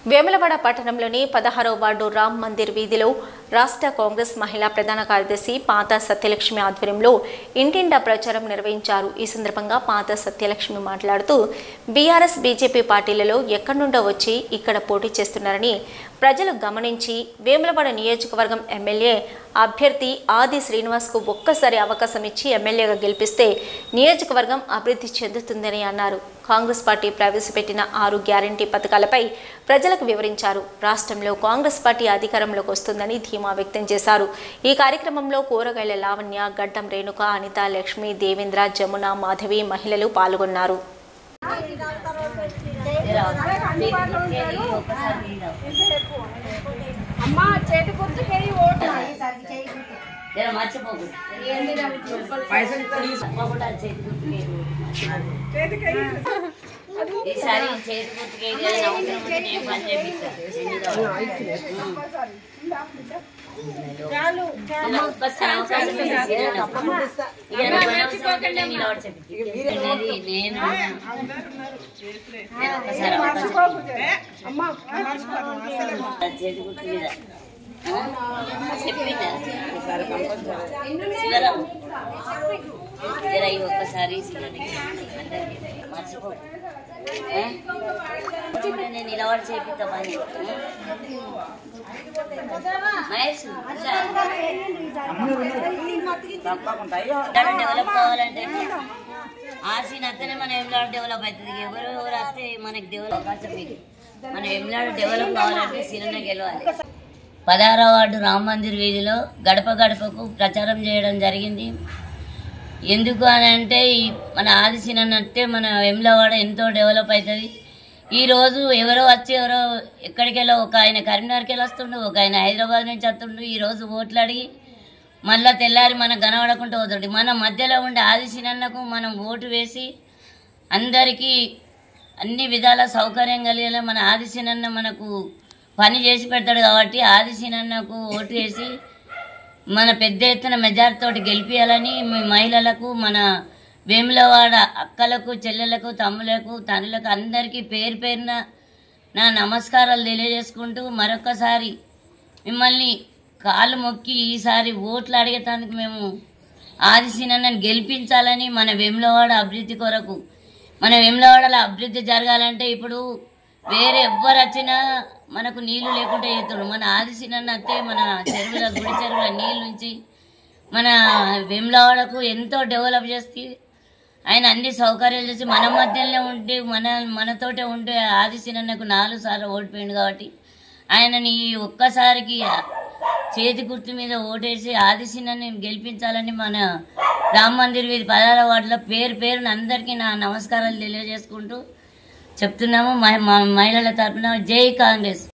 వేములవాడ పట్టణంలోని పదహారవ వార్డు రామ్ మందిర్ వీధిలో రాష్ట్ర కాంగ్రెస్ మహిళా ప్రధాన కార్యదర్శి పాత సత్యలక్ష్మి ఆధ్వర్యంలో ఇంటిండా ప్రచారం నిర్వహించారు ఈ సందర్భంగా పాత సత్యలక్ష్మి మాట్లాడుతూ బీఆర్ఎస్ బీజేపీ పార్టీలలో ఎక్కడి నుండో వచ్చి ఇక్కడ పోటీ చేస్తున్నారని ప్రజలు గమనించి వేములవాడ నియోజకవర్గం ఎమ్మెల్యే అభ్యర్థి ఆది శ్రీనివాస్కు ఒక్కసారి అవకాశం ఇచ్చి ఎమ్మెల్యేగా గెలిపిస్తే నియోజకవర్గం అభివృద్ధి చెందుతుందని అన్నారు కాంగ్రెస్ పార్టీ ప్రవేశపెట్టిన ఆరు గ్యారంటీ పథకాలపై ప్రజలకు వివరించారు రాష్ట్రంలో కాంగ్రెస్ పార్టీ అధికారంలోకి వస్తుందని ధీమా వ్యక్తం చేశారు ఈ కార్యక్రమంలో కూరగాయల లావణ్య గడ్డం రేణుక అనిత లక్ష్మి దేవేంద్ర జమున మాధవి మహిళలు పాల్గొన్నారు అమ్మా చేతి గుర్తుకెళ్ళి ఓటు జర మర్చిపోకు తప్పకుండా చేతి గుర్తుకేయి. ఈసారి చేతి గుర్తుకేయి అని అవసరం ఉంటే నేను పని చేపిస్తా. చాలు ఇలా ఒక్కసారి అవకాశం ఇస్తే ఇక నా అనవసరం ఉంటే నేను నిలబడి చెప్తా. అనేది నేను నేను ఒక్కసారి అవకాశం అమ్మా చేతి గుర్తు మీద ఆ? చెప్పిందా శివరాం జర ఈ ఒక్కసారి శివరానికి అందరికీ మర్చిపో ఆ? నేను నిలబడి చేపిస్తా పని ఆ? మహేష్ ఇంకా ఎక్కడ డెవలప్ కావాలంటే ఆర్సీ నత్తనే మన ఎంలాడ్ డెవలప్ అవుతుంది ఎవరు ఎవరు వస్తే మనకి డెవలప్ అవకాశం ఇది మన ఎంలాడ్ డెవలప్ కావాలంటే సినిమా గెలవాలి పదహారవ వార్డు రామ్ మందిర్ వీధిలో గడప గడపకు ప్రచారం చేయడం జరిగింది ఎందుకు అని అంటే ఈ మన ఆదిశీనంటే మన వెమ్లవాడ ఎంతో డెవలప్ అవుతుంది ఈరోజు ఎవరో వచ్చి ఎవరో ఎక్కడికెళ్ళో ఒక ఆయన కరీంనగర్కి వెళ్ళి వస్తుండు ఒక ఆయన హైదరాబాద్ నుంచి వస్తుండు ఈరోజు ఓట్లు అడిగి మళ్ళా తెల్లారి మనం కనబడకుండా పోతుండే మన మధ్యలో ఉండే ఆదిశీనన్నకు మనం ఓటు వేసి అందరికీ అన్ని విధాల సౌకర్యం కలిగేలా మన ఆదిశీనన్న మనకు పని చేసి పెడతాడు కాబట్టి ఆదిశీనన్నకు ఓటు వేసి మన పెద్ద ఎత్తున మెజార్టీతోటి గెలిపించాలని మీ మహిళలకు మన వేములవాడ అక్కలకు చెల్లెలకు తమ్ములకు తనులకు అందరికీ పేరు పేరున నా నమస్కారాలు తెలియజేసుకుంటూ మరొకసారి మిమ్మల్ని కాళ్ళు మొక్కి ఈసారి ఓట్లు అడిగేటానికి మేము ఆదిశీనన్నని గెలిపించాలని మన వేములవాడ అభివృద్ధి కొరకు మన వేములవాడలో అభివృద్ధి జరగాలంటే ఇప్పుడు వేరే ఎవ్వరు వచ్చినా మనకు నీళ్లు లేకుండా చేతుడు మన ఆదిశీనన్న అత్తే మన చెరువుల గుడి చెరువుల నీళ్ళు ఉంచి మన వేములవాడకు ఎంతో డెవలప్ చేసి ఆయన అన్ని సౌకర్యాలు చేసి మన మధ్యలోనే ఉండి మన మనతోటే ఉంటే ఆదిశీనన్నకు నాలుగు సార్లు ఓడిపోయింది కాబట్టి ఆయనని ఈ ఒక్కసారికి చేతి గుర్తు మీద ఓటేసి ఆదిశీనని గెలిపించాలని మన రామ్ మందిర్ వీధి పదహార వార్డులో పేరు పేరున అందరికీ నా నమస్కారాలు తెలియజేసుకుంటూ చెప్తున్నాము మహి- మా మహిళల తరపున జై కాంగ్రెస్